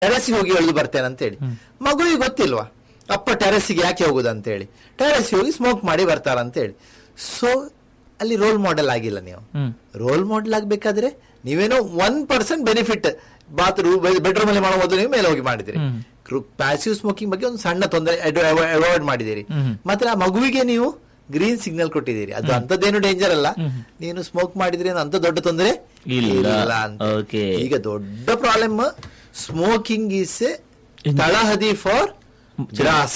ಟೆರೆಸ್ಗೆ ಹೋಗಿ ಎಳೆದು ಬರ್ತೇನೆ ಅಂತ ಹೇಳಿ ಮಗುವಿಗೆ ಗೊತ್ತಿಲ್ವಾ ಅಪ್ಪ ಟೆರೆಸ್ಗೆ ಯಾಕೆ ಹೋಗುದು ಅಂತ ಹೇಳಿ ಟೆರೆಸ್ಗೆ ಹೋಗಿ ಸ್ಮೋಕ್ ಮಾಡಿ ಬರ್ತಾರ ಅಂತ ಹೇಳಿ ಸೊ ಅಲ್ಲಿ ರೋಲ್ ಮಾಡೆಲ್ ಆಗಿಲ್ಲ ನೀವು ಹ್ಮ್ ರೋಲ್ ಮಾಡೆಲ್ ಆಗ್ಬೇಕಾದ್ರೆ ನೀವೇನೋ one percent benefit bathroom bedroom ಅಲ್ಲಿ ಮಾಡೋ ಮೊದಲು ನೀವು ಮೇಲೆ ಹೋಗಿ ಮಾಡಿದಿರಿ ಪ್ಯಾಸಿವ್ ಸ್ಮೋಕಿಂಗ್ ಬಗ್ಗೆ ಒಂದು ಸಣ್ಣ ತೊಂದರೆ ಅವಾಯ್ಡ್ ಮಾಡಿದಿರಿ ಹ್ಮ್. ಮತ್ತೆ ಆ ಮಗುವಿಗೆ ನೀವು ಗ್ರೀನ್ ಸಿಗ್ನಲ್ ಕೊಟ್ಟಿದ್ದೀರಿ ಅದು ಅಂತದ್ದೇನು ಡೇಂಜರ್ ಅಲ್ಲ ನೀನು ಸ್ಮೋಕ್ ಮಾಡಿದ್ರೆ ಏನು ಅಂತ ದೊಡ್ಡ ತೊಂದರೆ ಇಲ್ಲ. ಅಂತ Okay. ಈಗ ದೊಡ್ಡ ಪ್ರಾಬ್ಲಮ್ ಸ್ಮೋಕಿಂಗ್ ಈಸ್ ಎ ತಳಹದಿ ಫಾರ್ ಗ್ರಾಸ್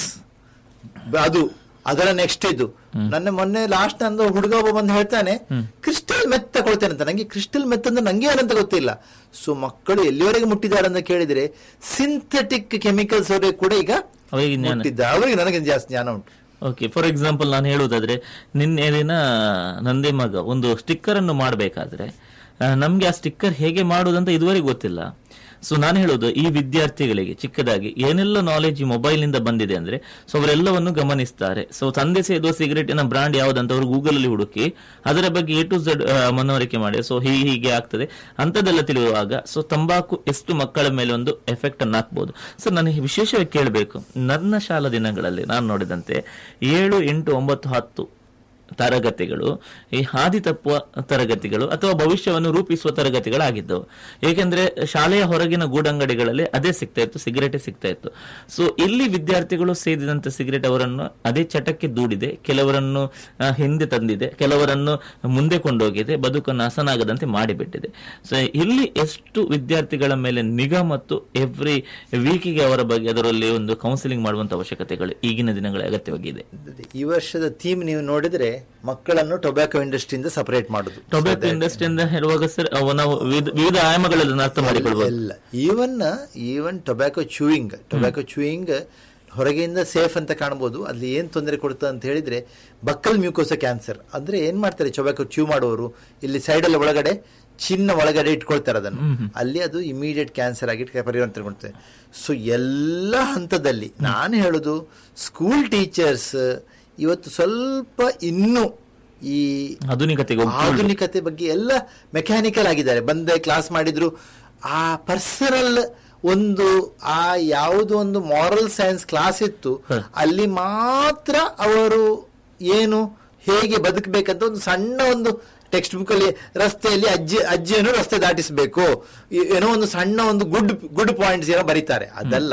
ಅದು ಅದರ ನೆಕ್ಸ್ಟ್ ಇದು ನನ್ನ ಮೊನ್ನೆ ಲಾಸ್ಟ್ ನಂದು ಹುಡುಗ ಒಬ್ಬ ಬಂದು ಹೇಳ್ತಾನೆ ಕ್ರಿಸ್ಟಲ್ ಮೆತ್ ತಗೊಳ್ತೇನೆ ಅಂತ ನಂಗೆ ಕ್ರಿಸ್ಟಲ್ ಮೆತ್ ಅಂದ್ರೆ ನಂಗೆ ಏನಂತ ಗೊತ್ತಿಲ್ಲ ಸೊ ಮಕ್ಕಳು ಎಲ್ಲಿವರೆಗೆ ಮುಟ್ಟಿದ್ದಾರೆ ಅಂತ ಕೇಳಿದ್ರೆ ಸಿಂಥೆಟಿಕ್ ಕೆಮಿಕಲ್ಸ್ ಅವರಿಗೆ ಕೂಡ ಈಗ ಅವರಿಗೆ ಜ್ಞಾನ ಮುಟ್ಟಿದ್ದಾರೆ ಅವರಿಗೆ ನನಗೆ ಜಾಸ್ತಿ ಜ್ಞಾನ ಉಂಟು ಓಕೆ ಫಾರ್ ಎಕ್ಸಾಂಪಲ್ ನಾನು ಹೇಳುವುದಾದ್ರೆ ನಿನ್ನೆ ದಿನ ನಂದೇ ಮಗ ಒಂದು ಸ್ಟಿಕ್ಕರ್ ಅನ್ನು ಮಾಡಬೇಕಾದ್ರೆ ನಮ್ಗೆ ಆ ಸ್ಟಿಕ್ಕರ್ ಹೇಗೆ ಮಾಡುವುದಂತ ಇದುವರೆಗೆ ಗೊತ್ತಿಲ್ಲ ಸೊ ನಾನು ಹೇಳೋದು ಈ ವಿದ್ಯಾರ್ಥಿಗಳಿಗೆ ಚಿಕ್ಕದಾಗಿ ಏನೆಲ್ಲ ನಾಲೆಜ್ ಈ ಮೊಬೈಲ್ ನಿಂದ ಬಂದಿದೆ ಅಂದ್ರೆ ಸೊ ಅವರೆಲ್ಲವನ್ನು ಗಮನಿಸ್ತಾರೆ ಸೊ ತಂದೆ ಸೇದುವ ಸಿಗರೇಟಿನ ಬ್ರಾಂಡ್ ಯಾವ್ದಂತ ಅವರು ಗೂಗಲ್ ಅಲ್ಲಿ ಹುಡುಕಿ ಅದರ ಬಗ್ಗೆ ಎ ಟು ಝೆಡ್ ಮನವರಿಕೆ ಮಾಡಿ ಸೊ ಹೀಗೆ ಹೀಗೆ ಆಗ್ತದೆ ಅಂತದೆಲ್ಲ ತಿಳಿಯುವಾಗ ಸೊ ತಂಬಾಕು ಎಷ್ಟು ಮಕ್ಕಳ ಮೇಲೆ ಒಂದು ಎಫೆಕ್ಟ್ ಅನ್ನು ಹಾಕ್ಬೋದು ಸೊ ನನಗೆ ವಿಶೇಷವಾಗಿ ಕೇಳಬೇಕು ನನ್ನ ಶಾಲಾ ದಿನಗಳಲ್ಲಿ ನಾನು ನೋಡಿದಂತೆ ಏಳು ಎಂಟು ಒಂಬತ್ತು ಹತ್ತು ತರಗತಿಗಳು ಈ ಹಾದಿ ತಪ್ಪುವ ತರಗತಿಗಳು ಅಥವಾ ಭವಿಷ್ಯವನ್ನು ರೂಪಿಸುವ ತರಗತಿಗಳಾಗಿದ್ದವು ಏಕೆಂದ್ರೆ ಶಾಲೆಯ ಹೊರಗಿನ ಗೂಡಂಗಡಿಗಳಲ್ಲಿ ಅದೇ ಸಿಗ್ತಾ ಇತ್ತು ಸಿಗರೇಟೇ ಸಿಗ್ತಾ ಇತ್ತು ಸೊ ಇಲ್ಲಿ ವಿದ್ಯಾರ್ಥಿಗಳು ಸೇದಿದಂತ ಸಿಗರೇಟ್ ಅವರನ್ನು ಅದೇ ಚಟಕ್ಕೆ ದೂಡಿದೆ ಕೆಲವರನ್ನು ಆ, ಹಿಂದೆ ತಂದಿದೆ ಕೆಲವರನ್ನು ಮುಂದೆ ಕೊಂಡೋಗಿದೆ ಬದುಕನ್ನು ಹಸನಾಗದಂತೆ ಮಾಡಿಬಿಟ್ಟಿದೆ ಸೊ ಇಲ್ಲಿ ಎಷ್ಟು ವಿದ್ಯಾರ್ಥಿಗಳ ಮೇಲೆ ನಿಗಾ ಮತ್ತು ಎವ್ರಿ ವೀಕಿಗೆ ಅವರ ಬಗ್ಗೆ ಅದರಲ್ಲಿ ಒಂದು ಕೌನ್ಸಿಲಿಂಗ್ ಮಾಡುವಂತ ಅವಶ್ಯಕತೆಗಳು ಈಗಿನ ದಿನಗಳ ಅಗತ್ಯವಾಗಿದೆ ಈ ವರ್ಷದ ಥೀಮ್ ನೀವು ನೋಡಿದ್ರೆ ಮಕ್ಕಳನ್ನು ಟೊಬ್ಯಾಕೊ ಇಂಡಸ್ಟ್ರಿಯಿಂದ ಸಪರೇಟ್ ಮಾಡುದು ಟೊಬ್ಯಾಕೊ ಇಂಡಸ್ಟ್ರಿ ಅಂತ ಹೇಳುವಾಗ ಸರ್ ಅವು ನಾವು ವಿವಿಧ ವಿವಿಧ ಆಯಾಮಗಳಲ್ಲಿ ಅದನ್ನ ಅರ್ಥ ಮಾಡಿಕೊಳ್ಬಹುದು ಎಲ್ಲ even even tobacco chewing tobacco chewing ಹೊರಗೆಯಿಂದ ಸೇಫ್ ಅಂತ ಕಾಣ್ಬೋದು ಅಲ್ಲಿ ಏನ್ ತೊಂದರೆ ಕೊಡುತ್ತೆ ಅಂತ ಹೇಳಿದ್ರೆ ಬಕ್ಕಲ್ ಮ್ಯೂಕೋಸ ಕ್ಯಾನ್ಸರ್ ಅಂದ್ರೆ ಏನ್ ಮಾಡ್ತಾರೆ ಟೊಬ್ಯಾಕೊ ಚ್ಯೂ ಮಾಡುವವರು ಇಲ್ಲಿ ಸೈಡ್ ಅಲ್ಲಿ ಒಳಗಡೆ ಚಿನ್ನ ಒಳಗಡೆ ಇಟ್ಕೊಳ್ತಾರೆ ಅದನ್ನು ಅಲ್ಲಿ ಅದು ಇಮಿಡಿಯೇಟ್ ಕ್ಯಾನ್ಸರ್ ಆಗಿ ಪರಿವರ್ತನೆಗೊಳ್ತದೆ ಸೊ ಎಲ್ಲ ಹಂತದಲ್ಲಿ ನಾನು ಹೇಳುದು ಸ್ಕೂಲ್ ಟೀಚರ್ಸ್ ಇವತ್ತು ಸ್ವಲ್ಪ ಇನ್ನೂ ಈ ಆಧುನಿಕತೆಗೆ ಒಗ್ಗೂಡಿ. ಆಧುನಿಕತೆ ಬಗ್ಗೆ ಎಲ್ಲ ಮೆಕ್ಯಾನಿಕಲ್ ಆಗಿದ್ದಾರೆ ಬಂದೆ ಕ್ಲಾಸ್ ಮಾಡಿದ್ರು ಆ ಪರ್ಸನಲ್ ಒಂದು ಆ ಯಾವುದು ಒಂದು ಮಾರಲ್ ಸೈನ್ಸ್ ಕ್ಲಾಸ್ ಇತ್ತು ಹ. ಅಲ್ಲಿ ಮಾತ್ರ ಅವರು ಏನು ಹೇಗೆ ಬದುಕಬೇಕಂತ ಒಂದು ಸಣ್ಣ ಒಂದು ಟೆಕ್ಸ್ಟ್ ಬುಕ್ ಅಲ್ಲಿ ರಸ್ತೆಯಲ್ಲಿ ಅಜ್ಜಿ ಅಜ್ಜಿಯನ್ನು ರಸ್ತೆ ದಾಟಿಸಬೇಕು ಏನೋ ಒಂದು ಸಣ್ಣ ಒಂದು ಗುಡ್ ಗುಡ್ ಪಾಯಿಂಟ್ಸ್ ಏನೋ ಬರೀತಾರೆ ಅದಲ್ಲ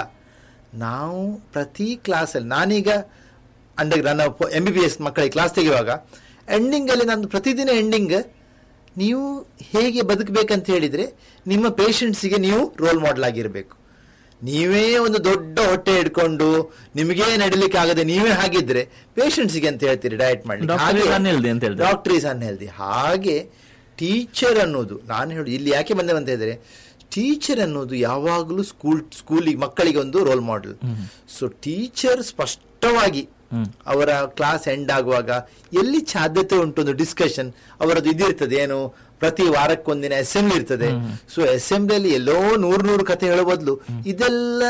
ನಾವು ಪ್ರತಿ ಕ್ಲಾಸಲ್ಲಿ ನಾನೀಗ ಅಂಡರ್ ನನ್ನ ಎಂ ಬಿ ಬಿ ಎಸ್ ಮಕ್ಕಳಿಗೆ ಕ್ಲಾಸ್ ತೆಗೆಯುವಾಗ ಎಂಡಿಂಗ್ ಅಲ್ಲಿ ನಂದು ಪ್ರತಿದಿನ ಎಂಡಿಂಗ್ ನೀವು ಹೇಗೆ ಬದುಕಬೇಕಂತ ಹೇಳಿದ್ರೆ ನಿಮ್ಮ ಪೇಷಂಟ್ಸಿಗೆ ನೀವು ರೋಲ್ ಮಾಡೆಲ್ ಆಗಿರಬೇಕು ನೀವೇ ಒಂದು ದೊಡ್ಡ ಹೊಟ್ಟೆ ಇಟ್ಕೊಂಡು ನಿಮಗೆ ನಡಿಲಿಕ್ಕೆ ಆಗದೆ ನೀವೇ ಹಾಗಿದ್ರೆ ಪೇಷಂಟ್ಸಿಗೆ ಅಂತ ಹೇಳ್ತೀರಿ ಡಯಟ್ Doctor is unhealthy ಅಂತ ಹೇಳ್ತಾರೆ. ಡಾಕ್ಟರ್ ಈಸ್ ಅನ್ಹೆಲ್ದಿ ಹಾಗೆ ಟೀಚರ್ ಅನ್ನೋದು ನಾನು ಹೇಳು ಇಲ್ಲಿ ಯಾಕೆ ಬಂದೆ ಅಂತ ಹೇಳಿದ್ರೆ ಟೀಚರ್ ಅನ್ನೋದು ಯಾವಾಗಲೂ ಸ್ಕೂಲ್ ಸ್ಕೂಲಿಗೆ ಮಕ್ಕಳಿಗೆ ಒಂದು ರೋಲ್ ಮಾಡೆಲ್ ಸೊ ಟೀಚರ್ ಸ್ಪಷ್ಟವಾಗಿ ಅವರ ಕ್ಲಾಸ್ ಎಂಡ್ ಆಗುವಾಗ ಎಲ್ಲಿ ಸಾಧ್ಯತೆ ಉಂಟು ಒಂದು ಡಿಸ್ಕಷನ್ ಅವರದ್ದು ಇದಿರ್ತದೆ ಏನು ಪ್ರತಿ ವಾರಕ್ಕೊಂದಿನ ಅಸೆಂಬ್ಲಿ ಇರ್ತದೆ ಸೊ ಅಸೆಂಬ್ಲಿಯಲ್ಲಿ ಎಲ್ಲೋ ನೂರು ನೂರು ಕತೆ ಹೇಳೋ ಬದಲು ಇದೆಲ್ಲ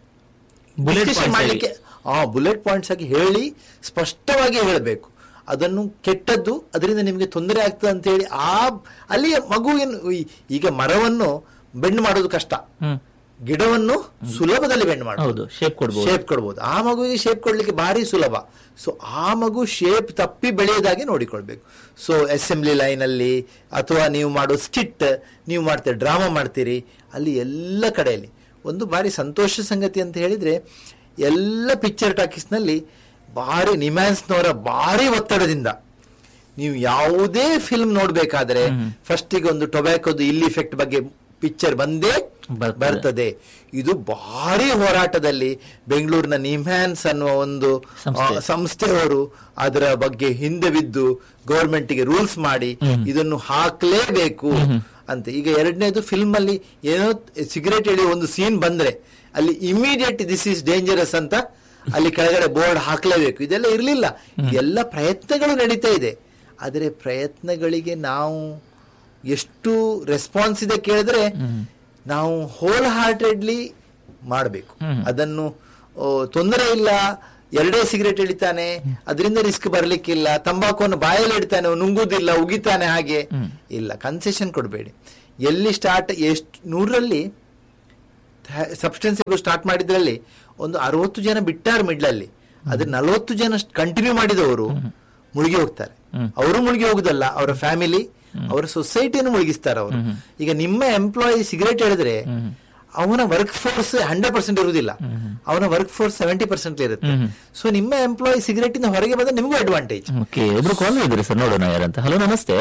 Bullet discussion points ಮಾಡ್ಲಿಕ್ಕೆ ಆ ಬುಲೆಟ್ ಪಾಯಿಂಟ್ಸ್ ಆಗಿ ಹೇಳಿ ಸ್ಪಷ್ಟವಾಗಿ ಹೇಳಬೇಕು ಅದನ್ನು ಕೆಟ್ಟದ್ದು ಅದರಿಂದ ನಿಮಗೆ ತೊಂದರೆ ಆಗ್ತದೆ ಅಂತ ಹೇಳಿ ಆ ಅಲ್ಲಿ ಮಗು ಏನು ಈ- ಈಗ ಮರವನ್ನು ಬೆಂಡ್ ಮಾಡೋದು ಕಷ್ಟ ಹ್ಮ್ ಗಿಡವನ್ನು ಸುಲಭದಲ್ಲಿ ಬೆಂಡ್ ಹೌದು ಮಾಡಬಹುದು ಶೇಪ್ ಕೊಡ್ಬೋದು ಶೇಪ್ ಕೊಡ್ಬೋದು ಆ ಮಗುವಿಗೆ ಶೇಪ್ ಕೊಡ್ಲಿಕ್ಕೆ ಭಾರಿ ಸುಲಭ ಸೊ ಆ ಮಗು ಶೇಪ್ ತಪ್ಪಿ ಬೆಳೆಯೋದಾಗೆ ನೋಡಿಕೊಳ್ಬೇಕು ಸೊ ಅಸೆಂಬ್ಲಿ ಲೈನ್ ಅಲ್ಲಿ ಅಥವಾ ನೀವು ಮಾಡೋ ಸ್ಕಿಟ್ ನೀವು ಮಾಡ್ತೀರಿ ಡ್ರಾಮಾ ಮಾಡ್ತೀರಿ ಅಲ್ಲಿ ಎಲ್ಲ ಕಡೆಯಲ್ಲಿ ಒಂದು ಬಾರಿ ಸಂತೋಷ ಸಂಗತಿ ಅಂತ ಹೇಳಿದ್ರೆ ಎಲ್ಲ ಪಿಕ್ಚರ್ ಟಾಕೀಸ್ನಲ್ಲಿ ಭಾರಿ ನಿಮ್ಯಾನ್ಸ್ನವರ ಭಾರಿ ಒತ್ತಡದಿಂದ ನೀವು ಯಾವುದೇ ಫಿಲ್ಮ್ ನೋಡ್ಬೇಕಾದ್ರೆ ಫಸ್ಟಿಗೆ ಒಂದು ಟೊಬ್ಯಾಕೋದು ಇಲ್ಲಿ ಇಫೆಕ್ಟ್ ಬಗ್ಗೆ ಪಿಕ್ಚರ್ ಬಂದೇ ಬರ್ತದೆ. ಬರ್ತದೆ ಇದು ಭಾರಿ ಹೋರಾಟದಲ್ಲಿ ಬೆಂಗಳೂರಿನ ನಿಮ್ಯಾನ್ಸ್ ಅನ್ನುವ ಒಂದು ಸಂಸ್ಥೆ. ಆ, ಸಂಸ್ಥೆಯವರು ಅದರ ಬಗ್ಗೆ ಹಿಂದೆ ಬಿದ್ದು ಗೌರ್ಮೆಂಟ್ಗೆ ರೂಲ್ಸ್ ಮಾಡಿ ಇದನ್ನು ಹಾಕ್ಲೇಬೇಕು ಅಂತ ಈಗ ಎರಡನೇದು ಫಿಲ್ಮ್ ಅಲ್ಲಿ ಏನೋ ಸಿಗರೇಟ್ ಎಳೆಯೋ ಒಂದು ಸೀನ್ ಬಂದ್ರೆ ಅಲ್ಲಿ ಇಮಿಡಿಯೇಟ್ ದಿಸ್ ಇಸ್ ಡೇಂಜರಸ್ ಅಂತ ಅಲ್ಲಿ ಕೆಳಗಡೆ ಬೋರ್ಡ್ ಹಾಕ್ಲೇಬೇಕು ಇದೆಲ್ಲ ಇರಲಿಲ್ಲ ಎಲ್ಲ ಪ್ರಯತ್ನಗಳು ನಡೀತಾ ಇದೆ ಆದರೆ ಪ್ರಯತ್ನಗಳಿಗೆ ನಾವು ಎಷ್ಟು ರೆಸ್ಪಾನ್ಸ್ ಇದೆ ಕೇಳಿದ್ರೆ ನಾವು ಹೋಲ್ ಹಾರ್ಟೆಡ್ಲಿ ಮಾಡಬೇಕು ಅದನ್ನು ಓ, ತೊಂದರೆ ಇಲ್ಲ ಎರಡೇ ಸಿಗರೇಟ್ ಎಳಿತಾನೆ ಅದರಿಂದ ರಿಸ್ಕ್ ಬರ್ಲಿಕ್ಕಿಲ್ಲ ತಂಬಾಕುವನ್ನು ಬಾಯಲ್ಲಿ ಇಡ್ತಾನೆ ಅವ್ನು ನುಂಗುದಿಲ್ಲ ಉಗಿತಾನೆ ಹಾಗೆ ಇಲ್ಲ ಕನ್ಸೆಷನ್ ಕೊಡಬೇಡಿ ಎಲ್ಲಿ ಸ್ಟಾರ್ಟ್ ಎಷ್ಟು ನೂರಲ್ಲಿ ಸಬ್ಸ್ಟೆನ್ಸ್ ಸ್ಟಾರ್ಟ್ ಮಾಡಿದ್ರಲ್ಲಿ ಒಂದು ಅರವತ್ತು ಜನ ಬಿಟ್ಟಾರ ಮಿಡ್ಲಲ್ಲಿ ಅದ್ರ ನಲವತ್ತು ಜನ ಕಂಟಿನ್ಯೂ ಮಾಡಿದವರು ಮುಳುಗಿ ಹೋಗ್ತಾರೆ ಅವರು ಮುಳುಗಿ ಹೋಗುದಲ್ಲ ಅವರ ಫ್ಯಾಮಿಲಿ ಅವರ ಸೊಸೈಟಿಯನ್ನು ಮುಳುಗಿಸ್ತಾರೆ ಅವರು ಈಗ ನಿಮ್ಮ ಎಂಪ್ಲಾಯಿ ಸಿಗರೇಟ್ ಹೇಳಿದ್ರೆ ಅವನ ವರ್ಕ್ ಫೋರ್ಸ್ ಹಂಡ್ರೆಡ್ ಪರ್ಸೆಂಟ್ ಇರುವುದಿಲ್ಲ ಅವನ ವರ್ಕ್ ಫೋರ್ಸ್ ಸೆವೆಂಟಿ ಪರ್ಸೆಂಟ್ ಇರುತ್ತೆ ಸೊ ನಿಮ್ಮ ಎಂಪ್ಲಾಯಿ ಸಿಗರೇಟ್ ಇಂದ ಹೊರಗೆ ಬಂದ್ರೆ ನಿಮಗೂ ಅಡ್ವಾಂಟೇಜ್ ಓಕೆ ಒಬ್ರು ಕಾಲ್ ಇದ್ದಾರೆ ಸರ್ ನೋಡೋಣ ಯಾರಂತ ಹಲೋ ನಮಸ್ತೆ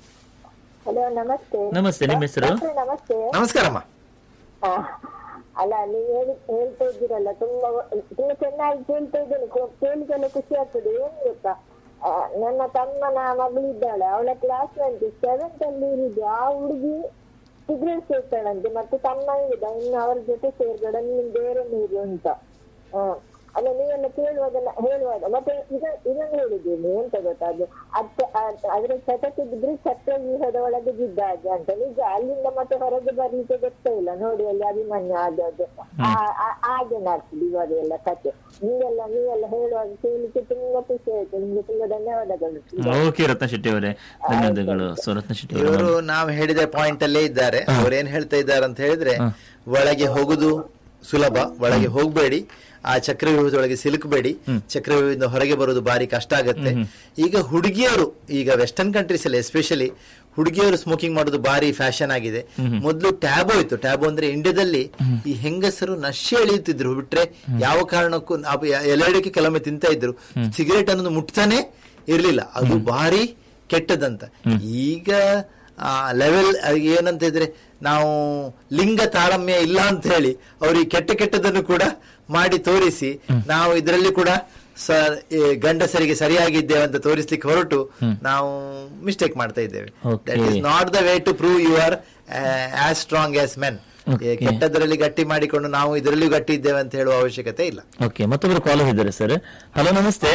ಹಲೋ ನಮಸ್ತೆ ನಮಸ್ತೆ ನಿಮ್ಮ ಹೆಸರು ಡಾಕ್ಟ್ರೆ, ನಮಸ್ತೆ ನಮಸ್ಕಾರಮ್ಮ ಆ, ಅಲ್ಲ ನೀವು ಹೇಳಿ ಹೇಳ್ತಾ ಇದ್ದೀರಲ್ಲ ತುಂಬಾ ತುಂಬಾ ಚೆನ್ನಾಗಿ ಕೇಳ್ತಾ ಇದ್ದೇನೆ ಕೋ- ಕೇಳಿದೆಲ್ಲ ಖುಷಿ ಆಗ್ತದೆ ಏನ್ ಗೊತ್ತಾ ಆ, ನನ್ನ ತಮ್ಮನ ಮಗಳಿದ್ದಾಳೆ ಅವಳ ಕ್ಲಾಸ್ ಮೇಟ್ ಸೆವೆಂತ್ ಅಲ್ಲಿ ಇರುದು ಆ ಹುಡುಗಿ ಸಿಗರೇಟ್ ಸೇರ್ತಾಳಂತೆ ಮತ್ತೆ ತಮ್ಮ ಇದ್ದ ಇನ್ನು ಅವ್ರ ಜೊತೆ ಸೇರ್ಬೇಡ ನೀನು ಬೇರೆ ನೀರು ಅಂತ ಆ, ಅಲ್ಲ ನೀವೆಲ್ಲ ಕೇಳುವಾಗೆಲ್ಲ ಹೇಳುವಾಗ ಮತ್ತೆ ಇದ ಇದನ್ನು ಹೇಳಿದ್ದೀನಿ ಎಂತ ಗೊತ್ತಾ ಅದು ಅತ್ತ ಅದ್- ಅದ್ರ ಸತತ ಬಿದ್ರೆ ಚಕ್ರ ವ್ಯೂಹದ ಒಳಗೆ ಬಿದ್ದ ಹಾಗೆ ಅಂತ ನಿಜ ಅಲ್ಲಿಂದ ಮತ್ತೆ ಹೊರಗೆ ಬರ್ಲಿಕ್ಕೆ ಗೊತ್ತೇ ಇಲ್ಲ ನೋಡಿ ಅಲ್ಲಿ ಅಭಿಮನ್ಯು ಆದದ್ದು ಆ- ಆ- ಹಾಗೆ ಆಗ್ತದೆ ಇವಾಗ ಎಲ್ಲ ಕತೆ ನೀವೆಲ್ಲ ನೀವೆಲ್ಲ ಹೇಳುವಾಗ ಕೇಳಲಿಕ್ಕೆ ತುಂಬಾ ಖುಷಿ ಆಯ್ತು ನಿಮ್ಗೆ ತುಂಬಾ ಧನ್ಯವಾದಗಳು ಓಕೆ ರತ್ನ ಶೆಟ್ಟಿ ಅವರೇ ಧನ್ಯವಾದಗಳು ಸೊ ರತ್ನ ಶೆಟ್ಟಿ ಅವರೇ ಇವರು ನಾವು ಹೇಳಿದ ಪಾಯಿಂಟ್ ಅಲ್ಲೇ ಇದ್ದಾರೆ ಅವ್ರೇನ್ ಹೇಳ್ತಾ ಇದ್ದಾರೆ ಅಂತ ಹೇಳಿದ್ರೆ ಒಳಗೆ ಹೋಗುದು ಸುಲಭ ಒಳಗೆ ಹೋಗ್ಬೇಡಿ ಆ ಚಕ್ರವ್ಯೂಹದೊಳಗೆ ಸಿಲುಕಬೇಡಿ ಚಕ್ರವ್ಯೂಹದಿಂದ ಹೊರಗೆ ಬರೋದು ಬಾರಿ ಕಷ್ಟ ಆಗತ್ತೆ ಈಗ ಹುಡುಗಿಯರು ಈಗ ವೆಸ್ಟರ್ನ್ ಕಂಟ್ರೀಸ್ ಅಲ್ಲಿ ಎಸ್ಪೆಷಲಿ ಹುಡುಗಿಯರು ಸ್ಮೋಕಿಂಗ್ ಮಾಡೋದು ಬಾರಿ ಫ್ಯಾಷನ್ ಆಗಿದೆ ಮೊದಲು ಟ್ಯಾಬೋ ಇತ್ತು ಟ್ಯಾಬೋ ಅಂದ್ರೆ ಇಂಡಿಯಾದಲ್ಲಿ ಈ ಹೆಂಗಸರು ನಶೆ ಎಳೆಯುತ್ತಿದ್ರು ಬಿಟ್ರೆ ಯಾವ ಕಾರಣಕ್ಕೂ ನಾವು ಎಲೆಡಿಕೆ ಕೆಲವೊಮ್ಮೆ ತಿಂತ ಇದ್ರು ಸಿಗರೇಟ್ ಅನ್ನೋದು ಮುಟ್ತಾನೆ ಇರ್ಲಿಲ್ಲ ಅದು ಭಾರಿ ಕೆಟ್ಟದಂತ ಈಗ ಲೆವೆಲ್ ಏನಂತ ಇದ್ರೆ ನಾವು ಲಿಂಗ ತಾರಮ್ಯ ಇಲ್ಲ ಅಂತ ಹೇಳಿ ಅವ್ರಿಗೆ ಕೆಟ್ಟ ಕೆಟ್ಟದನ್ನು ಕೂಡ ಮಾಡಿ ತೋರಿಸಿ ನಾವು ಇದರಲ್ಲಿ ಕೂಡ ಸ ಈ ಗಂಡಸರಿಗೆ ಸರಿಯಾಗಿದ್ದೇವೆ ಅಂತ ತೋರಿಸ್ಲಿಕ್ಕೆ ಹೊರಟು ನಾವು ಮಿಸ್ಟೇಕ್ ಮಾಡ್ತಾ ಇದ್ದೇವೆ Okay. That is not the way to prove you are as strong as men Okay. ಕೆಟ್ಟದರಲ್ಲಿ ಗಟ್ಟಿ ಮಾಡಿಕೊಂಡು ನಾವು ಇದರಲ್ಲೂ ಗಟ್ಟಿ ಇದ್ದೇವೆ ಅಂತ ಹೇಳುವ ಅವಶ್ಯಕತೆ ಇಲ್ಲ ಓಕೆ ಮತ್ತೊಬ್ರು ಕಾಲ್ ಇದ್ದಾರೆ ಸರ್ ಹಲೋ ನಮಸ್ತೆ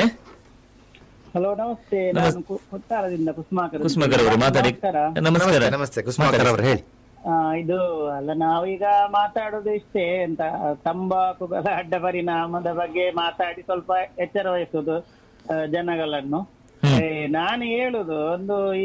ಹಲೋ ನಮಸ್ತೆ ನಾನು ಕು- ಕೊಟ್ಟಾರದಿಂದ ಕುಸುಮಾಕರ್ ಕುಸುಮಕರ್ ಅವರು ಮಾತಾಡಿ ನಮಸ್ಕಾರ. ನಮಸ್ಕಾರ ನಮಸ್ತೆ ನಮಸ್ತೆ ಕುಸುಮಾಕರ್ ಅವರು ಹೇಳಿ ಆ, ಇದು ಅಲ್ಲ ನಾವೀಗ ಮಾತಾಡೋದು ಇಷ್ಟೇ ಅಂತ ತಂಬಾಕುಗಳ ಅಡ್ಡ ಪರಿಣಾಮದ ಬಗ್ಗೆ ಮಾತಾಡಿ ಸ್ವಲ್ಪ ಎಚ್ಚರ ವಹಿಸುದು ಆ, ಜನಗಳನ್ನು ಏ, ನಾನು ಹೇಳುದು ಒಂದು ಈ